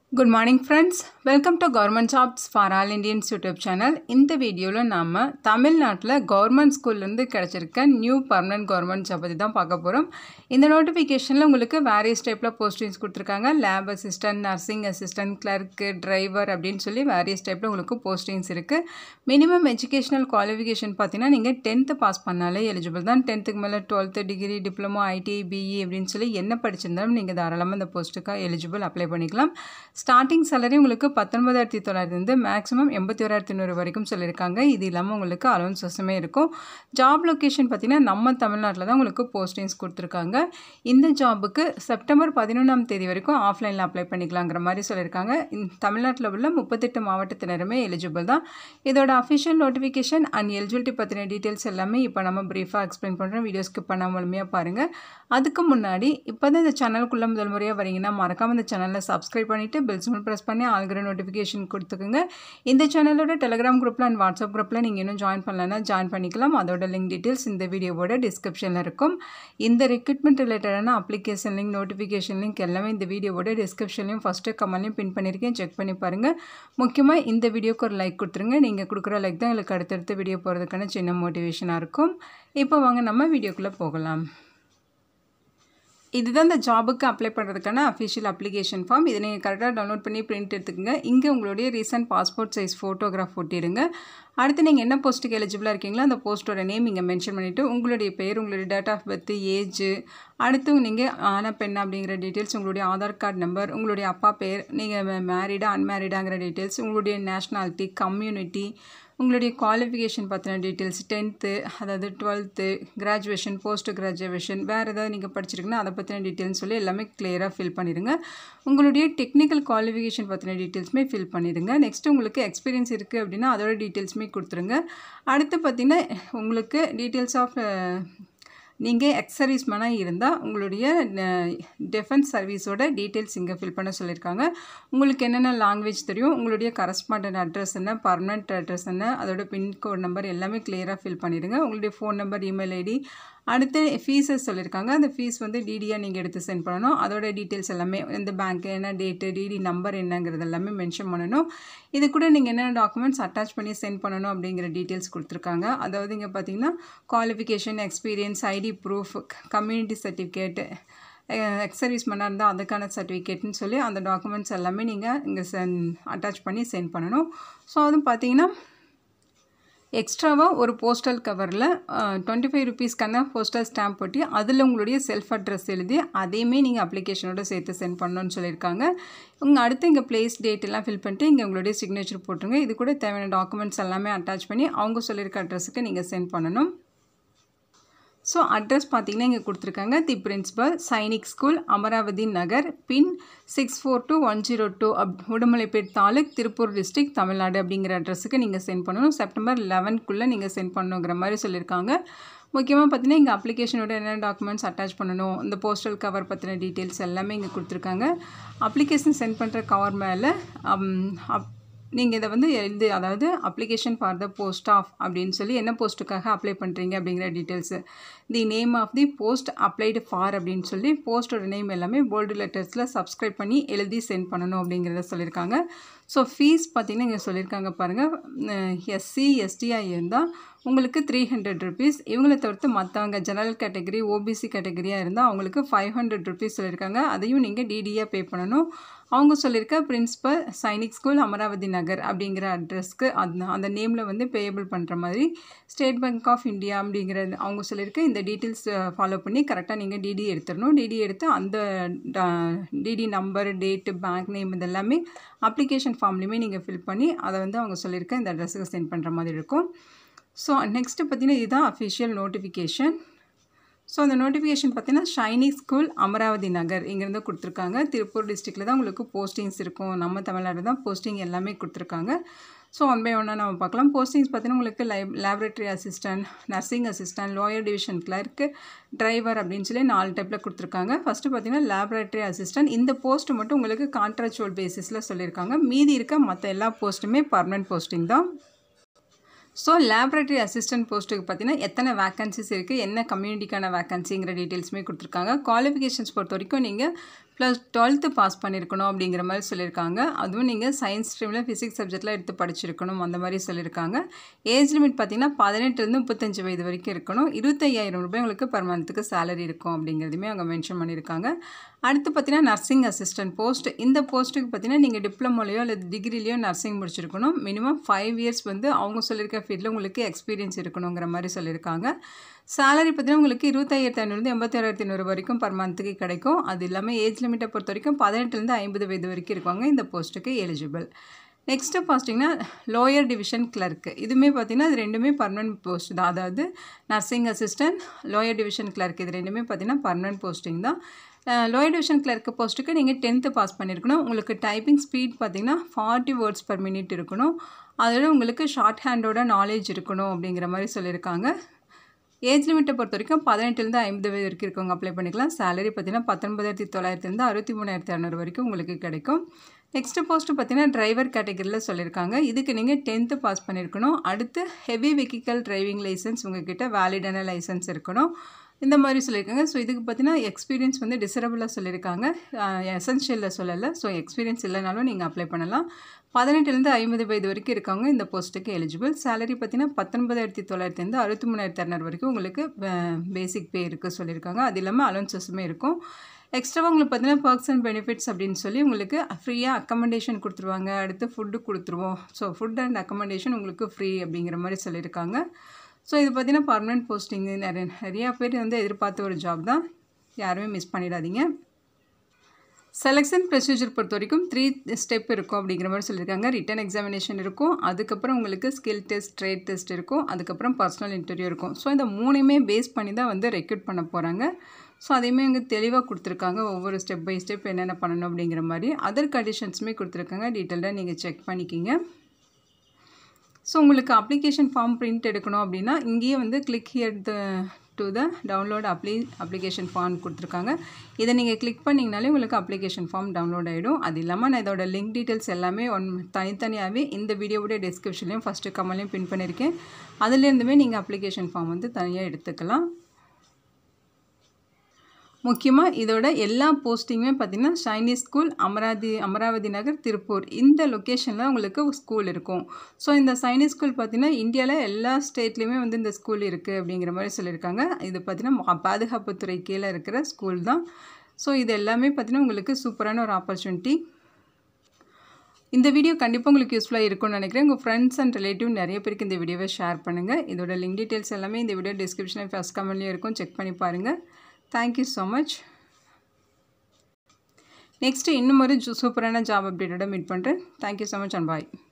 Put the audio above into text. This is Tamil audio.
good morning friends welcome to government jobs for all Indians YouTube channel இந்த வீடியோவில் நாம் தமிழ்நாட்டில் கவர்மெண்ட் ஸ்கூல்லேருந்து கிடச்சிருக்க நியூ பர்மனன்ட் கவர்மெண்ட் ஜாப் பற்றி தான் பார்க்க போகிறோம் இந்த நோட்டிஃபிகேஷனில் உங்களுக்கு வேரியஸ் டைப்பில் போஸ்டிங்ஸ் கொடுத்துருக்காங்க lab assistant nursing assistant clerk driver அப்படின்னு சொல்லி வேரியஸ் டைப்பில் உங்களுக்கு போஸ்டிங்ஸ் இருக்குது மினிமம் எஜுகேஷனல் குவாலிஃபிகேஷன் பார்த்தீங்கன்னா நீங்கள் டென்த்து பாஸ் பண்ணாலே எலிஜிபிள் தான் டென்த்துக்கு மேலே twelfth degree diploma ITI BE அப்படின்னு சொல்லி என்ன படிச்சிருந்தாலும் நீங்கள் தாராளமாக இந்த போஸ்ட்டுக்காக எலிஜிபிள் அப்ளை பண்ணிக்கலாம் ஸ்டார்டிங் சேலரி உங்களுக்கு பத்தொன்பதாயிரத்தி தொள்ளாயிரத்துலேருந்து மேக்ஸிமம் எண்பத்தி ஓராயிரத்தி நூறு வரைக்கும் சொல்லியிருக்காங்க இது இல்லாமல் உங்களுக்கு அலவன்சஸுமே இருக்கும் ஜாப் லொக்கேஷன் பார்த்தீங்கன்னா நம்ம தமிழ்நாட்டில் தான் உங்களுக்கு போஸ்டிங்ஸ் கொடுத்துருக்காங்க இந்த ஜாபுக்கு செப்டம்பர் பதினொன்றாம் தேதி வரைக்கும் ஆஃப்லைனில் அப்ளை பண்ணிக்கலாங்கிற மாதிரி சொல்லியிருக்காங்க இந்த தமிழ்நாட்டில் உள்ள முப்பத்தெட்டு மாவட்டத்தினருமே எலிஜிபிள் தான் இதோட அஃபிஷியல் நோட்டிஃபிகேஷன் அண்ட் எலிஜிபிலிட்டி பற்றின டீட்டெயில்ஸ் எல்லாமே இப்போ நம்ம ப்ரீஃபாக எக்ஸ்பிளைன் பண்ணுறோம் வீடியோ ஸ்கிப் பண்ணாமல் முழுமையாக பாருங்கள் அதுக்கு முன்னாடி இப்போ தான் இந்த சேனலுக்குள்ளே முதல் முறையாக வரீங்கன்னா மறக்காமல் இந்த சேனலில் சப்ஸ்கிரைப் பண்ணிவிட்டு பெல் சிம்பிள் ப்ரெஸ் பண்ணி ஆல்கிற நோட்டிஃபிகேஷன் கொடுத்துக்குங்க இந்த சேனலோட டெலிகிராம் குரூப்பில் அண்ட் வாட்ஸ்அப் குரூப்பில் நீங்கள் இன்னும் ஜாயின் பண்ணலன்னா ஜாயின் பண்ணிக்கலாம் அதோட லிங்க் டீட்டெயில்ஸ் இந்த வீடியோவோட டிஸ்கிரிப்ஷனில் இருக்கும் இந்த ரெக்ரூட்மெண்ட் ரிலேட்டடான அப்ளிகேஷன் லிங்க் நோட்டிஃபிகேஷன் லிங்க் எல்லாமே இந்த வீடியோவோட டிஸ்கிரிப்ஷன்லையும் ஃபஸ்ட்டு கமெண்ட்லையும் பின் பண்ணியிருக்கேன் செக் பண்ணி பாருங்கள் முக்கியமாக இந்த வீடியோக்கு ஒரு லைக் கொடுத்துருங்க நீங்கள் கொடுக்குற லைக் தான் எங்களுக்கு அடுத்தடுத்த வீடியோ போகிறதுக்கான சின்ன மோட்டிவேஷனாக இருக்கும் இப்போ வாங்க நம்ம வீடியோக்குள்ளே போகலாம் இதுதான் இந்த ஜாபுக்கு அப்ளை பண்ணுறதுக்கான அஃபிஷியல் அப்ளிகேஷன் ஃபார்ம் இதை நீங்கள் கரெக்டாக டவுன்லோட் பண்ணி பிரிண்ட் எடுத்துக்கோங்க இங்கே உங்களுடைய ரீசன்ட் பாஸ்போர்ட் சைஸ் ஃபோட்டோகிராஃப் ஒட்டிடுங்க அடுத்து நீங்கள் என்ன போஸ்ட்டுக்கு எலிஜிபிளாக இருக்கீங்களோ அந்த போஸ்ட்டோட நேம் இங்கே மென்ஷன் பண்ணிவிட்டு உங்களுடைய பேர் உங்களுடைய டேட் ஆஃப் பர்த் ஏஜ் அடுத்து நீங்கள் ஆன பெண் அப்படிங்கிற டீட்டெயில்ஸ் உங்களுடைய ஆதார் கார்டு நம்பர் உங்களுடைய அப்பா பேர் நீங்கள் மேரீடா அன்மேரீடாங்கிற டீட்டெயில்ஸ் உங்களுடைய நேஷ்னாலிட்டி கம்யூனிட்டி உங்களுடைய குவாலிஃபிகேஷன் பற்றின டீட்டெயில்ஸ் டென்த்து அதாவது டுவெல்த்து கிராஜுவேஷன் போஸ்ட் கிராஜுவேஷன் வேறு ஏதாவது நீங்கள் படிச்சிருக்குன்னா அதை பற்றின டீட்டெயில்ஸ் சொல்லி எல்லாமே கிளியராக ஃபில் பண்ணிடுங்க உங்களுடைய டெக்னிக்கல் குவாலிஃபிகேஷன் பற்றின டீட்டெயில்ஸுமே ஃபில் பண்ணிடுங்க நெக்ஸ்ட்டு உங்களுக்கு எக்ஸ்பீரியன்ஸ் இருக்குது அப்படின்னா அதோட டீட்டெயில்ஸுமே கொடுத்துருங்க அடுத்து பார்த்திங்கன்னா உங்களுக்கு டீட்டெயில்ஸ் ஆஃப் நீங்கள் எக்ஸ் சர்வீஸ்மேனாக இருந்தால் உங்களுடைய டிஃபென்ஸ் சர்வீஸோட டீட்டெயில்ஸ் இங்கே ஃபில் பண்ண சொல்லியிருக்காங்க உங்களுக்கு என்னென்ன லாங்குவேஜ் தெரியும் உங்களுடைய கரஸ்பாண்டன்ட் அட்ரஸ் என்ன பர்மனெண்ட் அட்ரஸ் என்ன அதோட பின்கோட் நம்பர் எல்லாமே கிளியராக ஃபில் பண்ணிவிடுங்க உங்களுடைய ஃபோன் நம்பர் இமெயில் ஐடி அடுத்து ஃபீஸஸ் சொல்லியிருக்காங்க அந்த ஃபீஸ் வந்து டிடியாக நீங்கள் எடுத்து சென்ட் பண்ணணும் அதோட டீட்டெயில்ஸ் எல்லாமே எந்த பேங்க்கு என்ன டேட்டு டிடி நம்பர் என்னங்கிறது எல்லாமே மென்ஷன் பண்ணணும் இது கூட நீங்கள் என்னென்ன டாக்குமெண்ட்ஸ் அட்டாச் பண்ணி சென்ட் பண்ணணும் அப்படிங்கிற டீட்டெயில்ஸ் கொடுத்துருக்காங்க அதாவது இங்கே பார்த்தீங்கன்னா qualification experience ID proof community certificate ex service மேனாக இருந்தால் அதுக்கான சர்டிஃபிகேட்னு சொல்லி அந்த டாக்குமெண்ட்ஸ் எல்லாமே நீங்கள் இங்கே சென் அட்டாச் பண்ணி சென்ட் பண்ணணும் ஸோ அதுவும் பார்த்தீங்கன்னா எக்ஸ்ட்ராவாக ஒரு போஸ்டல் கவரில் டுவெண்ட்டி ஃபைவ் ருபீஸ்க்கான போஸ்டல் ஸ்டாம்ப் ஒட்டி அதில் உங்களுடைய செல்ஃப் அட்ரஸ் எழுதி அதையுமே நீங்கள் அப்ளிகேஷனோட சேர்த்து சென்ட் பண்ணணும்னு சொல்லியிருக்காங்க உங்கள் அடுத்து இங்கே பிளேஸ் டேட் எல்லாம் ஃபில் பண்ணிட்டு இங்கே உங்களுடைய சிக்னேச்சர் போட்டுருங்க இது கூட தேவையான டாக்குமெண்ட்ஸ் எல்லாமே அட்டாச் பண்ணி அவங்க சொல்லியிருக்க அட்ரஸுக்கு நீங்கள் சென்ட் பண்ணணும் ஸோ அட்ரஸ் பார்த்தீங்கன்னா இங்கே கொடுத்துருக்காங்க the principal Sainik school Amaravati Nagar pin six four two one zero two அப் உடுமலைப்பேட் தாலுக் திருப்பூர் டிஸ்ட்ரிக் தமிழ்நாடு அப்படிங்கிற அட்ரஸுக்கு நீங்கள் சென்ட் பண்ணணும் செப்டம்பர் லெவன்க்குள்ளே நீங்கள் சென்ட் பண்ணணுங்கிற மாதிரி சொல்லியிருக்காங்க முக்கியமாக பார்த்தீங்கன்னா இங்கே அப்ளிகேஷனோட என்னென்ன டாக்குமெண்ட்ஸ் அட்டாச் பண்ணணும் இந்த போஸ்டல் கவர் பற்றின டீட்டெயில்ஸ் எல்லாமே இங்கே கொடுத்துருக்காங்க அப்ளிகேஷன் சென்ட் பண்ணுற கவர் மேலே அப் நீங்கள் இதை வந்து எழுதி அதாவது application for the post of அப்படின்னு சொல்லி என்ன போஸ்ட்டுக்காக அப்ளை பண்ணுறீங்க அப்படிங்கிற details the name of the post applied for அப்படின்னு சொல்லி போஸ்ட்டோட நேம் எல்லாமே போல்டு லெட்டர்ஸில் சப்ஸ்கிரைப் பண்ணி எழுதி சென்ட் பண்ணணும் அப்படிங்கிறத சொல்லியிருக்காங்க ஸோ ஃபீஸ் பார்த்திங்கன்னா இங்கே சொல்லியிருக்காங்க பாருங்கள் எஸ்சி எஸ்டிஐ இருந்தால் உங்களுக்கு த்ரீ ஹண்ட்ரட் ருபீஸ் இவங்களை தவிர்த்து மற்றவங்க ஜெனரல் கேட்டகரி ஓபிசி கேட்டகரியாக இருந்தால் அவங்களுக்கு ஃபைவ் ஹண்ட்ரட் ருபீஸ் சொல்லியிருக்காங்க அதையும் நீங்கள் டிடியாக பே பண்ணணும் அவங்க சொல்லியிருக்க பிரின்ஸிபல் சைனிக் ஸ்கூல் அமராவதி நகர் அப்படிங்கிற அட்ரஸ்க்கு அந்த அந்த நேமில் வந்து பேயபிள் பண்ணுற மாதிரி ஸ்டேட் பேங்க் ஆஃப் இந்தியா அப்படிங்கிற அவங்க சொல்லியிருக்க இந்த டீட்டெயில்ஸ் ஃபாலோ பண்ணி கரெக்டாக நீங்கள் டிடி எடுத்துடணும் டிடி எடுத்து அந்த DD number date bank name இதெல்லாமே அப்ளிகேஷன் ஃபார்ம்லேயுமே நீங்கள் ஃபில் பண்ணி அதை வந்து அவங்க சொல்லியிருக்க இந்த அட்ரஸுக்கு சென்ட் பண்ணுற மாதிரி இருக்கும் ஸோ நெக்ஸ்ட்டு பார்த்தீங்கன்னா இதுதான் அஃபிஷியல் நோட்டிஃபிகேஷன் ஸோ அந்த நோட்டிஃபிகேஷன் பார்த்தீங்கன்னா ஷைனி ஸ்கூல் அமராவதி நகர் இங்கேருந்து கொடுத்துருக்காங்க திருப்பூர் டிஸ்ட்ரிக்டில் தான் உங்களுக்கு போஸ்டிங்ஸ் இருக்கும் நம்ம தமிழ்நாடு தான் போஸ்டிங் எல்லாமே கொடுத்துருக்காங்க ஸோ ஒன் பை ஒன்னாக நம்ம பார்க்கலாம் போஸ்டிங்ஸ் பார்த்தீங்கன்னா உங்களுக்கு lab laboratory assistant nursing assistant lower division clerk driver அப்படின்னு சொல்லி நாலு டைப்பில் கொடுத்துருக்காங்க ஃபஸ்ட்டு பார்த்தீங்கன்னா லேபரேட்டரி அசிஸ்டன்ட் இந்த போஸ்ட் மட்டும் உங்களுக்கு கான்ட்ராக்சுவல் பேசிஸில் சொல்லியிருக்காங்க மீதி இருக்க மற்ற எல்லா போஸ்ட்டுமே பர்மனெண்ட் போஸ்டிங் தான் ஸோ லேபரேட்டரி அசிஸ்டன்ட் போஸ்ட்டுக்கு பார்த்தீங்கன்னா எத்தனை வேக்கன்சிஸ் இருக்குது என்ன கம்யூனிட்டிக்கான வேக்கன்சிங்கிற டீட்டெயில்ஸுமே கொடுத்துருக்காங்க குவாலிஃபிகேஷன்ஸ் பொறுத்த வரைக்கும் நீங்கள் ப்ளஸ் டுவெல்த்து பாஸ் பண்ணியிருக்கணும் அப்படிங்கிற மாதிரி சொல்லியிருக்காங்க அதுவும் நீங்கள் சயின்ஸ் ஸ்ட்ரீமில் ஃபிசிக்ஸ் சப்ஜெக்ட்லாம் எடுத்து படிச்சிருக்கணும் அந்த மாதிரி சொல்லியிருக்காங்க ஏஜ் லிமிட் பார்த்தீங்கன்னா பதினெட்டுலேருந்து முப்பத்தஞ்சு வயது வரைக்கும் இருக்கணும் இருபத்தையாயிரம் ரூபாய் உங்களுக்கு பர் மந்த்துக்கு சேலரி இருக்கும் அப்படிங்கிறதுமே அவங்க மென்ஷன் பண்ணியிருக்காங்க அடுத்து பார்த்தீங்கன்னா நர்சிங் அசிஸ்டன்ட் போஸ்ட் இந்த போஸ்ட்டுக்கு பார்த்தீங்கன்னா நீங்கள் டிப்ளமோலையோ அல்லது டிகிரிலையோ நர்சிங் முடிச்சிருக்கணும் மினிமம் ஃபைவ் இயர்ஸ் வந்து அவங்க சொல்லியிருக்க ஃபீல்டில் உங்களுக்கு எக்ஸ்பீரியன்ஸ் இருக்கணுங்கிற மாதிரி சொல்லியிருக்காங்க சேலரி பார்த்தீங்கன்னா உங்களுக்கு இருபத்தாயிரத்தி ஐநூறுலேருந்து எண்பத்தாயிரத்தி ஐநூறு வரைக்கும் பர் மந்த்துக்கு கிடைக்கும் அது இல்லாமல் ஏஜ் லிமிட்டை பொறுத்த வரைக்கும் பதினெட்டுலேருந்து ஐம்பது வயது வரைக்கும் இருக்காங்க இந்த போஸ்ட்டுக்கு எலிஜிபிள் நெக்ஸ்ட்டு பார்த்தீங்கன்னா லோயர் டிவிஷன் கிளர்க்கு இதுவுமே பார்த்தீங்கன்னா இது ரெண்டுமே பர்மனன்ட் போஸ்ட் தான் அதாவது nursing assistant lower division clerk இது ரெண்டுமே பார்த்தீங்கன்னா பர்மனன்ட் போஸ்டிங் தான் லோயர் டிவிஷன் கிளர்க்கு போஸ்ட்டுக்கு நீங்கள் டென்த்து பாஸ் பண்ணியிருக்கணும் உங்களுக்கு டைப்பிங் ஸ்பீட் பார்த்தீங்கன்னா ஃபார்ட்டி வேர்ட்ஸ் பர் மினிட் இருக்கணும் அதோட உங்களுக்கு ஷார்ட் ஹேண்டோட நாலேஜ் இருக்கணும் அப்படிங்கிற மாதிரி சொல்லியிருக்காங்க ஏஜ் லிமிட்டை பொறுத்த வரைக்கும் பதினெட்டுலேருந்து ஐம்பது வயது வரைக்கும் இருக்கவங்க அப்ளை பண்ணிக்கலாம் சேலரி பார்த்தீங்கன்னா பத்தொன்பதாயிரத்தி தொள்ளாயிரத்துலேருந்து அறுபத்தி மூணாயிரத்தி இரநூறு வரைக்கும் உங்களுக்கு கிடைக்கும் நெக்ஸ்ட் போஸ்ட்டு பார்த்தீங்கன்னா டிரைவர் கேட்டகரியில் சொல்லியிருக்காங்க இதுக்கு நீங்கள் டென்த்து பாஸ் பண்ணியிருக்கணும் அடுத்து ஹெவி வெஹிக்கல் டிரைவிங் லைசன்ஸ் உங்ககிட்ட வேலிடான லைசன்ஸ் இருக்கணும் இந்த மாதிரி சொல்லியிருக்காங்க ஸோ இதுக்கு பார்த்தீங்கன்னா எக்ஸ்பீரியன்ஸ் வந்து டிசரபிளாக சொல்லியிருக்காங்க எசென்ஷியலில் சொல்லலை ஸோ எக்ஸ்பீரியன்ஸ் இல்லைனாலும் நீங்கள் அப்ளை பண்ணலாம் பதினெட்டுலேருந்து ஐம்பது வயது வரைக்கும் இருக்கவங்க இந்த போஸ்ட்டுக்கு எலிஜிபிள் சேலரி பார்த்தீங்கன்னா பத்தொன்பதாயிரத்தி தொள்ளாயிரத்துலேருந்து அறுபத்தி மூணாயிரத்தி இரநூறு வரைக்கும் உங்களுக்கு பேசிக் பே இருக்குது சொல்லியிருக்காங்க அது இல்லாமல் அலோன்சஸுமே இருக்கும் எக்ஸ்ட்ராவாக உங்களுக்கு பார்த்தீங்கன்னா பர்க்ஸ் அண்ட் பெனிஃபிட்ஸ் அப்படின்னு சொல்லி உங்களுக்கு ஃப்ரீயாக அக்கமண்டேஷன் கொடுத்துருவாங்க அடுத்து ஃபுட்டு கொடுத்துருவோம் ஸோ ஃபுட் அண்ட் அக்கமண்டேஷன் உங்களுக்கு ஃப்ரீ அப்படிங்கிற மாதிரி சொல்லியிருக்காங்க ஸோ இது பார்த்தீங்கன்னா பர்மனெண்ட் போஸ்டிங்கு நிறைய நிறையா பேர் வந்து எதிர்பார்த்த ஒரு ஜாப் தான் யாருமே மிஸ் பண்ணிடாதீங்க செலெக்ஷன் ப்ரொசீஜர் பொறுத்த வரைக்கும் த்ரீ ஸ்டெப் இருக்கும் அப்படிங்கிற மாதிரி சொல்லியிருக்காங்க ரிட்டன் எக்ஸாமினேஷன் இருக்கும் அதுக்கப்புறம் உங்களுக்கு ஸ்கில் டெஸ்ட் ட்ரேட் டெஸ்ட் இருக்கும் அதுக்கப்புறம் பர்சனல் இன்டர்வியூ இருக்கும் ஸோ இந்த மூணுமே பேஸ் பண்ணி தான் வந்து ரெக்ரூட் பண்ண போகிறாங்க ஸோ அதையுமே இங்கே தெளிவாக கொடுத்துருக்காங்க ஒவ்வொரு ஸ்டெப் பை ஸ்டெப் என்னென்ன பண்ணணும் அப்படிங்கிற மாதிரி அதர் கண்டிஷன்ஸுமே கொடுத்துருக்காங்க டீட்டெயில்டாக நீங்கள் செக் பண்ணிக்கிங்க ஸோ உங்களுக்கு அப்ளிகேஷன் ஃபார்ம் பிரிண்ட் எடுக்கணும் அப்படின்னா இங்கேயே வந்து click here the to the download அப்ளி அப்ளிகேஷன் ஃபார்ம் கொடுத்துருக்காங்க இதை நீங்கள் கிளிக் பண்ணிங்கனாலே உங்களுக்கு அப்ளிகேஷன் ஃபார்ம் டவுன்லோட் ஆகிடும் அது இல்லாமல் நான் இதோட லிங்க் டீட்டெயில்ஸ் எல்லாமே ஒன் தனித்தனியாகவே இந்த வீடியோவுடைய டிஸ்கிரிப்ஷன்லையும் ஃபஸ்ட்டு கமலையும் பின் பண்ணியிருக்கேன் அதுலேருந்துமே நீங்கள் அப்ளிகேஷன் ஃபார்ம் வந்து தனியாக எடுத்துக்கலாம் முக்கியமாக இதோட எல்லா போஸ்டிங்குமே பார்த்திங்கன்னா சைனீஸ் ஸ்கூல் அமராவதி அமராவதி நகர் திருப்பூர் இந்த லொக்கேஷனில் உங்களுக்கு ஸ்கூல் இருக்கும் ஸோ இந்த சைனீஸ் ஸ்கூல் பார்த்திங்கன்னா இந்தியாவில் எல்லா ஸ்டேட்லேயுமே வந்து இந்த ஸ்கூல் இருக்குது அப்படிங்கிற மாதிரி சொல்லியிருக்காங்க இது பார்த்திங்கன்னா பாதுகாப்புத்துறை கீழே இருக்கிற ஸ்கூல் தான் ஸோ இது எல்லாமே பார்த்திங்கன்னா உங்களுக்கு சூப்பரான ஒரு ஆப்பர்ச்சுனிட்டி இந்த வீடியோ கண்டிப்பாக உங்களுக்கு யூஸ்ஃபுல்லாக இருக்கும்னு நினைக்கிறேன் உங்கள் ஃப்ரெண்ட்ஸ் அண்ட் ரிலேட்டிவ் நிறைய பேருக்கு இந்த வீடியோவை ஷேர் பண்ணுங்கள் இதோட லிங்க் டீட்டெயில்ஸ் எல்லாமே இந்த வீடியோ டிஸ்கிரிப்ஷனில் ஃபஸ்ட் கமெண்ட்லேயும் இருக்கும் செக் பண்ணி பாருங்கள் தேங்க்யூ ஸோ மச் நெக்ஸ்ட்டு இன்னும் ஒரு சூப்பரான ஜாப் அப்டேட்டோட மீட் பண்ணுறேன் thank you so much and bye